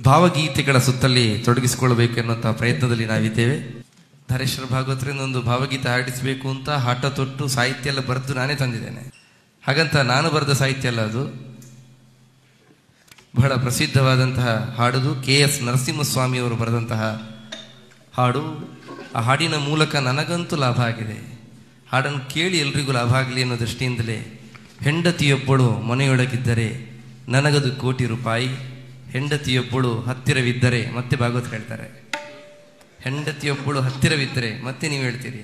ಭಾವಗೀತೆಗಳ ಸುತ್ತಲ್ಲಿ ತೊಡಗಿಸಿಕೊಳ್ಳಬೇಕು ಎನ್ನುವಂತಹ ಪ್ರಯತ್ನದಲ್ಲಿ ನಾವಿದ್ದೇವೆ ಧಾರೇಶ್ವರ ಭಾಗವತರಿಂದ ಒಂದು ಭಾವಗೀತೆ ಹಾಡಿಸಬೇಕು ಅಂತ ಹಾಟ ತೊಟ್ಟು ಸಾಹಿತ್ಯ ಎಲ್ಲ ಬರೆದು ನಾನೇ ತಂದಿದ್ದೇನೆ ಹಾಗಂತ ನಾನು ಬರೆದ ಸಾಹಿತ್ಯ ಅಲ್ಲ ಅದು ಬಹಳ ಪ್ರಸಿದ್ಧವಾದಂತಹ ಹಾಡುದು ಕೆ ಎಸ್ ನರಸಿಂಹಸ್ವಾಮಿಯವರು ಬರೆದಂತಹ ಹಾಡು ಆ ಹಾಡಿನ ಮೂಲಕ ನನಗಂತೂ ಲಾಭ ಆಗಿದೆ ಹಾಡನ್ನು ಕೇಳಿ ಎಲ್ರಿಗೂ ಲಾಭ ಆಗಲಿ ಅನ್ನೋ ದೃಷ್ಟಿಯಿಂದಲೇ ಹೆಂಡತಿಯೊಬ್ಬಳು ಮನೆಯೊಳಗಿದ್ದರೆ ನನಗದು ಕೋಟಿ ರೂಪಾಯಿ ಹೆಂಡತಿಯೊಬ್ಬಳು ಹತ್ತಿರವಿದ್ದರೆ ಮತ್ತೆ ಭಾಗವತ್ ಹೇಳ್ತಾರೆ ಹೆಂಡತಿಯೊಬ್ಬಳು ಹತ್ತಿರವಿದ್ದರೆ ಮತ್ತೆ ನೀವು ಹೇಳ್ತೀರಿ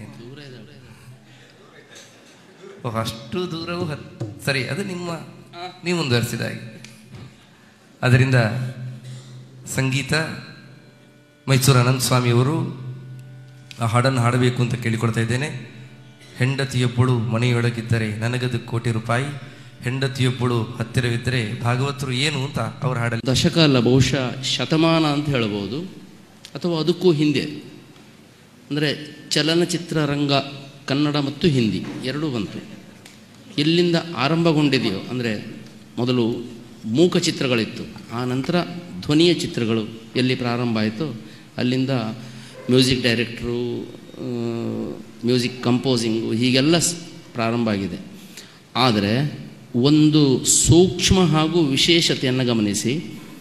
ಓಹ್ ಅಷ್ಟು ದೂರವೂ ಹತ್ ಸರಿ ಅದು ನಿಮ್ಮ ನೀವು ಮುಂದುವರಿಸಿದ ಹಾಗೆ ಅದರಿಂದ ಸಂಗೀತ ಮೈಸೂರು ಅನಂತ ಸ್ವಾಮಿಯವರು ಆ ಹಾಡನ್ನು ಹಾಡಬೇಕು ಅಂತ ಕೇಳಿಕೊಳ್ತಾ ಇದ್ದೇನೆ ಹೆಂಡತಿಯೊಬ್ಬಳು ಮನೆಯೊಳಗಿದ್ದರೆ ನನಗದು ಕೋಟಿ ರೂಪಾಯಿ ಹೆಂಡತಿಯೊಬ್ಬಳು ಹತ್ತಿರವಿದ್ದರೆ ಭಾಗವತರು ಏನು ಅಂತ ಅವ್ರ ಹಾಡಲ್ಲಿ ದಶಕ ಅಲ್ಲ ಬಹುಶಃ ಶತಮಾನ ಅಂತ ಹೇಳ್ಬೋದು ಅಥವಾ ಅದಕ್ಕೂ ಹಿಂದೆ ಅಂದರೆ ಚಲನಚಿತ್ರರಂಗ ಕನ್ನಡ ಮತ್ತು ಹಿಂದಿ ಎರಡೂ ಬಂತು ಎಲ್ಲಿಂದ ಆರಂಭಗೊಂಡಿದೆಯೋ ಅಂದರೆ ಮೊದಲು ಮೂಕ ಚಿತ್ರಗಳಿತ್ತು ಆ ನಂತರ ಧ್ವನಿಯ ಚಿತ್ರಗಳು ಎಲ್ಲಿ ಪ್ರಾರಂಭ ಆಯಿತೋ ಅಲ್ಲಿಂದ ಮ್ಯೂಸಿಕ್ ಡೈರೆಕ್ಟ್ರು ಮ್ಯೂಸಿಕ್ ಕಂಪೋಸಿಂಗು ಹೀಗೆಲ್ಲ ಸ್- ಪ್ರಾರಂಭ ಆಗಿದೆ ಆದರೆ ಒಂದು ಸೂಕ್ಷ್ಮ ಹಾಗೂ ವಿಶೇಷತೆಯನ್ನು ಗಮನಿಸಿ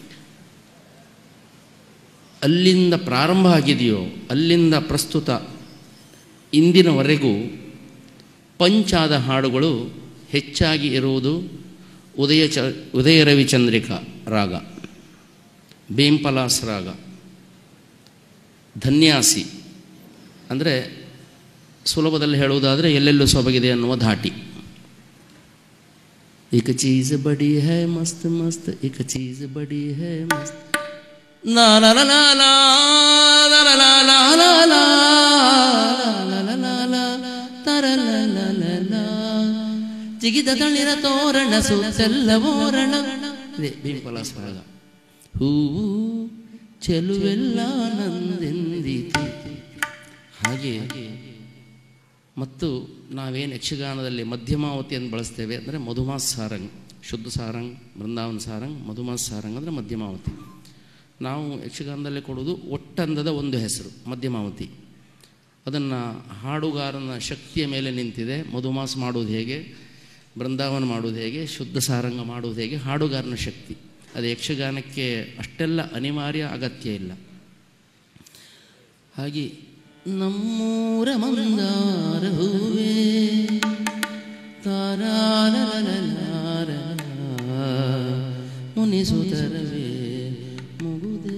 ಅಲ್ಲಿಂದ ಪ್ರಾರಂಭ ಆಗಿದೆಯೋ ಅಲ್ಲಿಂದ ಪ್ರಸ್ತುತ ಇಂದಿನವರೆಗೂ ಪಂಚಾದ ಹಾಡುಗಳು ಹೆಚ್ಚಾಗಿ ಇರುವುದು ಉದಯ ಚ ಉದಯ ರವಿಚಂದ್ರಿಕಾ ರಾಗ ಬೇಂಪಲಾಸ್ ರಾಗ ಧನ್ಯಾಸಿ ಅಂದರೆ ಸುಲಭದಲ್ಲಿ ಹೇಳುವುದಾದರೆ ಎಲ್ಲೆಲ್ಲೂ ಸೊಬಗಿದೆ ಅನ್ನುವ ಧಾಟಿ एक चीज बड़ी है मस्त मस्त एक चीज बड़ी है मस्त ला ला ला ला ला ला ला ला ला ला ला ला ला ला ತರ ಲ ಲ ಲ ಲ ಜಿಗಿದ ತಳಿರ ತೋರಣ ಸುತ್ತೆಲ್ಲ ಓರಣ ಇದೆ ಭೀಮಪಲಾಸ ರಾಗ ಹೂವು ಚೆಲುವೆಲ್ಲ ನಂದೆಂದಿತು ಹಾಗೆ ಮತ್ತು ನಾವೇನು ಯಕ್ಷಗಾನದಲ್ಲಿ ಮಧ್ಯಮಾವತಿಯನ್ನು ಬಳಸ್ತೇವೆ ಅಂದರೆ ಮಧುಮಾಸ್ ಸಾರಂಗ್ ಶುದ್ಧ ಸಾರಂಗ್ ಬೃಂದಾವನ ಸಾರಂಗ್ ಮಧುಮಾಸ್ ಸಾರಂಗ್ ಅಂದರೆ ಮಧ್ಯಮಾವತಿ ನಾವು ಯಕ್ಷಗಾನದಲ್ಲಿ ಕೊಡೋದು ಒಟ್ಟಂದದ ಒಂದು ಹೆಸರು ಮಧ್ಯಮಾವತಿ ಅದನ್ನು ಹಾಡುಗಾರನ ಶಕ್ತಿಯ ಮೇಲೆ ನಿಂತಿದೆ ಮಧುಮಾಸ್ ಮಾಡೋದು ಹೇಗೆ ಬೃಂದಾವನ ಮಾಡೋದು ಹೇಗೆ ಶುದ್ಧ ಸಾರಂಗ ಮಾಡೋದು ಹೇಗೆ ಹಾಡುಗಾರನ ಶಕ್ತಿ ಅದು ಯಕ್ಷಗಾನಕ್ಕೆ ಅಷ್ಟೆಲ್ಲ ಅನಿವಾರ್ಯ ಅಗತ್ಯ ಇಲ್ಲ ಹಾಗೆ ನಮ್ಮೂರ ಮಂದಾರ ಹೂವೇ ತಾರಾರ ಮುನಿಸುತ್ತರವೇ ಮುಗುದೇ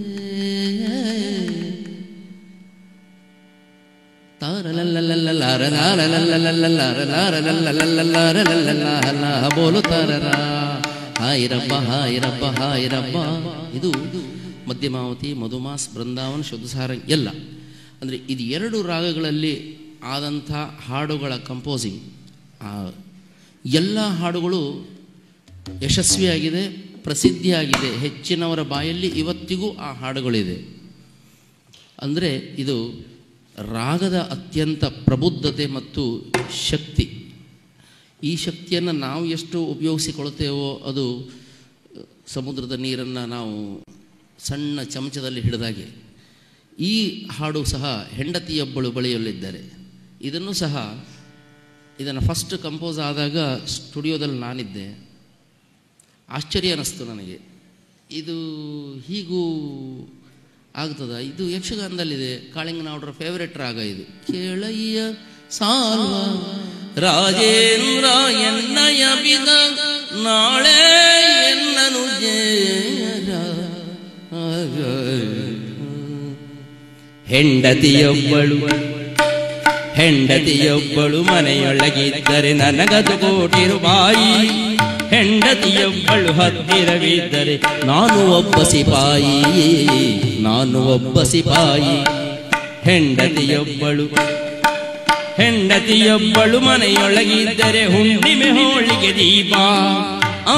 ಬೋಲು ತಾರರ ಹಾಯ್ ರಬ್ಬ ಹಾಯ್ ರಬ್ಬ ಹಾಯ್ ರಬ್ಬ ಇದು ಮಧ್ಯಮಾವತಿ ಮಧುಮಾಸ್ ಬೃಂದಾವನ ಶುದ್ಧಸಾರ ಎಲ್ಲ ಅಂದರೆ ಇದು ಎರಡು ರಾಗಗಳಲ್ಲಿ ಆದಂಥ ಹಾಡುಗಳ ಕಂಪೋಸಿಂಗ್ ಎಲ್ಲ ಹಾಡುಗಳು ಯಶಸ್ವಿಯಾಗಿದೆ ಪ್ರಸಿದ್ಧಿಯಾಗಿದೆ ಹೆಚ್ಚಿನವರ ಬಾಯಲ್ಲಿ ಇವತ್ತಿಗೂ ಆ ಹಾಡುಗಳಿದೆ ಅಂದರೆ ಇದು ರಾಗದ ಅತ್ಯಂತ ಪ್ರಬುದ್ಧತೆ ಮತ್ತು ಶಕ್ತಿ ಈ ಶಕ್ತಿಯನ್ನು ನಾವು ಎಷ್ಟು ಉಪಯೋಗಿಸಿಕೊಳ್ತೇವೋ ಅದು ಸಮುದ್ರದ ನೀರನ್ನು ನಾವು ಸಣ್ಣ ಚಮಚದಲ್ಲಿ ಹಿಡಿದಾಗೆ ಈ ಹಾಡು ಸಹ ಹೆಂಡತಿಯೊಬ್ಬಳು ಬಳಿಯಲ್ಲಿದ್ದಾರೆ ಇದನ್ನು ಸಹ ಇದನ್ನು ಫಸ್ಟ್ ಕಂಪೋಸ್ ಆದಾಗ ಸ್ಟುಡಿಯೋದಲ್ಲಿ ನಾನಿದ್ದೆ ಆಶ್ಚರ್ಯ ಅನ್ನಿಸ್ತು ನನಗೆ ಇದು ಹೀಗೂ ಆಗ್ತದ ಇದು ಯಕ್ಷಗಾನದಲ್ಲಿದೆ ಕಾಳಿಂಗನವರ ಫೇವರೆಟ್ ರಾಗ ಇದು ಕೇಳಯ್ಯ ಸಾಲ್ವ ರಾಜೇಂದ್ರ ಎನ್ನಯ ಬಿದ ನಾಳೆ ಎನ್ನನು ಜೇಯರ ಹೆಂಡತಿಯೊಬ್ಬಳು ಹೆಂಡತಿಯೊಬ್ಬಳು ಮನೆಯೊಳಗಿದ್ದರೆ ನನಗದು ಕೋಟಿ ರೂಪಾಯಿ ಹೆಂಡತಿಯೊಬ್ಬಳು ಹತ್ತಿರವಿದ್ದರೆ ನಾನು ಒಬ್ಬ ಸಿಪಾಯಿ ನಾನು ಒಬ್ಬ ಸಿಪಾಯಿ ಹೆಂಡತಿಯೊಬ್ಬಳು ಹೆಂಡತಿಯೊಬ್ಬಳು ಮನೆಯೊಳಗಿದ್ದರೆ ಹುಣ್ಣಿಮೆ ಹೋಳಿಗೆ ದೀಪ ಆ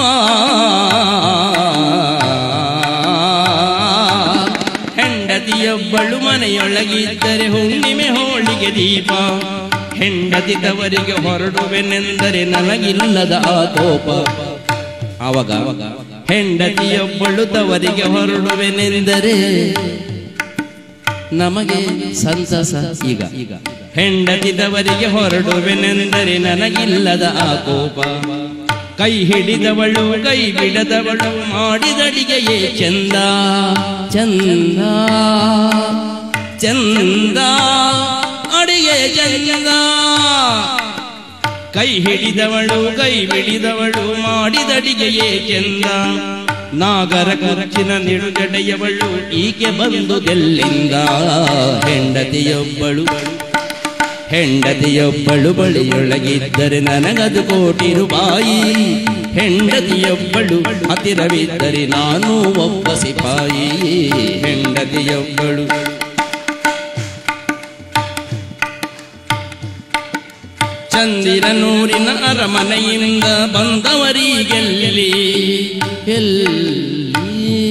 ಹೆಂಡತಿಯೊಬ್ಬಳು ಮನೆಯೊಳಗಿದ್ದರೆ ಹುಣ್ಣಿಮೆ ಹೋಳಿಗೆ ದೀಪ ಹೆಂಡತಿ ತವರಿಗೆ ಹೊರಡುವೆನೆಂದರೆ ನನಗಿಲ್ಲದ ಆತೋಪ ಆವಾಗ ಹೆಂಡತಿಯೊಬ್ಬಳು ತವರಿಗೆ ಹೊರಡುವೆನೆಂದರೆ ನಮಗೆ ಸಂತಸ ಈಗ ಈಗ ಹೆಂಡತಿದವರಿಗೆ ಹೊರಡುವೆನೆಂದರೆ ನನಗಿಲ್ಲದ ಆ ಕೋಪ ಕೈ ಹಿಡಿದವಳು ಕೈ ಬಿಡದವಳು ಮಾಡಿದಡಿಗೆಯೇ ಚಂದ ಚಂದ ಚಂದ ಅಡಿಗೆ ಚಂದ ಕೈ ಹಿಡಿದವಳು ಕೈ ಬಿಡಿದವಳು ಮಾಡಿದಡಿಗೆಯೇ ಚೆಂದ ನಾಗರ ಕುರ್ಚಿನ ನಿಡುಗಡೆಯವಳು ಈಕೆ ಬಂದುದೆಲ್ಲಿಂದ ಹೆಂಡತಿಯೊಬ್ಬಳು ಹೆಂಡತಿಯೊಬ್ಬಳು ಬಳಿಯೊಳಗಿದ್ದರೆ ನನಗದು ಕೋಟಿ ರೂಪಾಯಿ ಹೆಂಡತಿಯೊಬ್ಬಳು ಹತ್ತಿರವಿದ್ದರೆ ನಾನು ಒಬ್ಬ ಸಿಪಾಯಿ ಹೆಂಡತಿಯೊಬ್ಬಳು ಚಂದಿರನೂರಿನ ಅರಮನೆಯಿಂದ ಬಂದವರಿಗೆಲ್ಲಿ ಎಲ್ಲಿ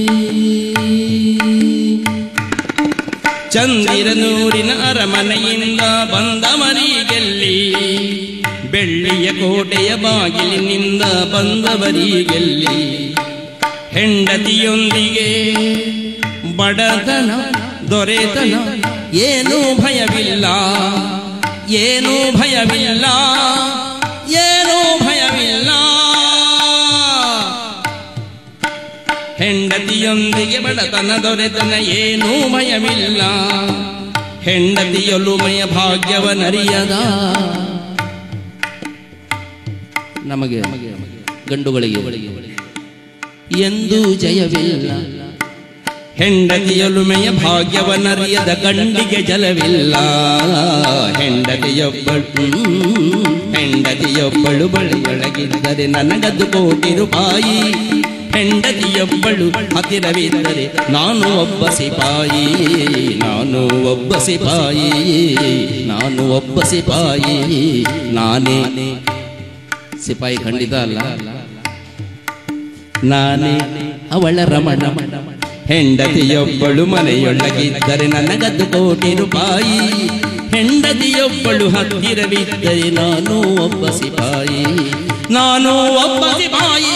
ಚಂದಿರನೂರಿನ ಅರಮನೆಯಿಂದ ಬಂದವರಿಗೆಲ್ಲಿ ಬೆಳ್ಳಿಯ ಕೋಟೆಯ ಬಾಗಿಲಿನಿಂದ ಬಂದವರಿಗೆಲ್ಲಿ ಹೆಂಡತಿಯೊಂದಿಗೆ ಬಡತನ ದೊರೆತನ ಏನೂ ಭಯವಿಲ್ಲ ಏನೂ ಭಯವಿಲ್ಲ ಏನೂ ಭಯವಿಲ್ಲ ಹೆಂಡತಿಯೊಂದಿಗೆ ಬಡತನ ದೊರೆತನ ಏನೂ ಭಯವಿಲ್ಲ ಹೆಂಡತಿಯೊಲುಮೆಯ ಭಾಗ್ಯವನರಿಯದ ನಮಗೆ ಗಂಡುಗಳಿಗೆ ಎಂದೂ ಜಯವಿಲ್ಲ ಹೆಂಡತಿಯೊಲುಮೆಯ ಭಾಗ್ಯವನರಿಯದ ಗಂಡಿಗೆ ಜಲವಿಲ್ಲ ಹೆಂಡತಿಯೊಬ್ಬಳು ಹೆಂಡತಿಯೊಬ್ಬಳು ಬಳಿಯೊಳಗಿದ್ದರೆ ನನಗದು ಕೋಟಿ ರೂಪಾಯಿ ಹೆಂಡತಿಯೊಬ್ಬಳು ಹತ್ತಿರವಿದ್ದರೆ ನಾನು ಒಬ್ಬ ಸಿಪಾಯಿ ನಾನು ಒಬ್ಬ ಸಿಪಾಯಿ ನಾನು ಒಬ್ಬ ಸಿಪಾಯಿ ನಾನೇ ಸಿಪಾಯಿ ಖಂಡಿತ ಅಲ್ಲ ನಾನೇ ಅವಳ ರಮಣ ಹೆಂಡತಿಯೊಬ್ಬಳು ಮನೆಯೊಳಗಿದ್ದರೆ ನನಗದು ಕೋಟಿ ರೂಪಾಯಿ ಹೆಂಡತಿಯೊಬ್ಬಳು ಹತ್ತಿರವಿದ್ದರೆ ನಾನು ಒಬ್ಬ ಸಿಪಾಯಿ ನಾನು ಒಬ್ಬ ಸಿಪಾಯಿ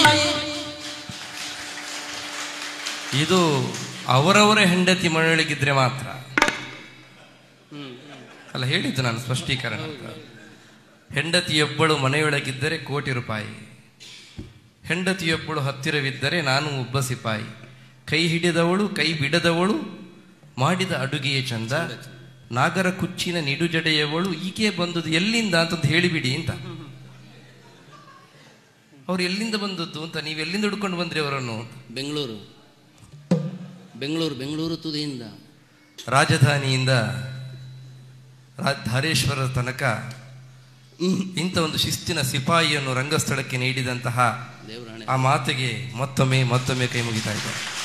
ಇದು ಅವರವರ ಹೆಂಡತಿ ಮನೆಯೊಳಗಿದ್ರೆ ಮಾತ್ರ ಅಲ್ಲ ಹೇಳಿದ್ದು ನಾನು ಸ್ಪಷ್ಟೀಕರಣ ಅಂತ. ಹೆಂಡತಿಯೊಬ್ಬಳು ಮನೆಯೊಳಗಿದ್ದರೆ ಕೋಟಿ ರೂಪಾಯಿ ಹೆಂಡತಿಯೊಬ್ಬಳು ಹತ್ತಿರವಿದ್ದರೆ ನಾನು ಒಬ್ಬ ಸಿಪಾಯಿ ಕೈ ಹಿಡಿದವಳು ಕೈ ಬಿಡದವಳು ಮಾಡಿದ ಅಡುಗೆಯೇ ಚಂದ ನಾಗರ ಕುಚ್ಚಿನ ನಿಡುಜಡೆಯವಳು ಈಕೆ ಬಂದದ್ದು ಎಲ್ಲಿಂದ ಅಂತಂದು ಹೇಳಿಬಿಡಿ ಅಂತ ಅವ್ರು ಎಲ್ಲಿಂದ ಬಂದದ್ದು ಅಂತ ನೀವು ಎಲ್ಲಿಂದ ಹುಡ್ಕೊಂಡು ಬಂದ್ರಿ ಅವರನ್ನು ಬೆಂಗಳೂರು ಬೆಂಗಳೂರು ಬೆಂಗಳೂರು ತುದಿಯಿಂದ ರಾಜಧಾನಿಯಿಂದ ರಾ- ಧಾರೇಶ್ವರದ ತನಕ ಇಂಥ ಒಂದು ಶಿಸ್ತಿನ ಸಿಪಾಯಿಯನ್ನು ರಂಗಸ್ಥಳಕ್ಕೆ ನೀಡಿದಂತಹ ದೇವರಾಣೆ ಆ ಮಾತಿಗೆ ಮತ್ತೊಮ್ಮೆ ಮತ್ತೊಮ್ಮೆ ಕೈ ಮುಗಿತಾ ಇದೆ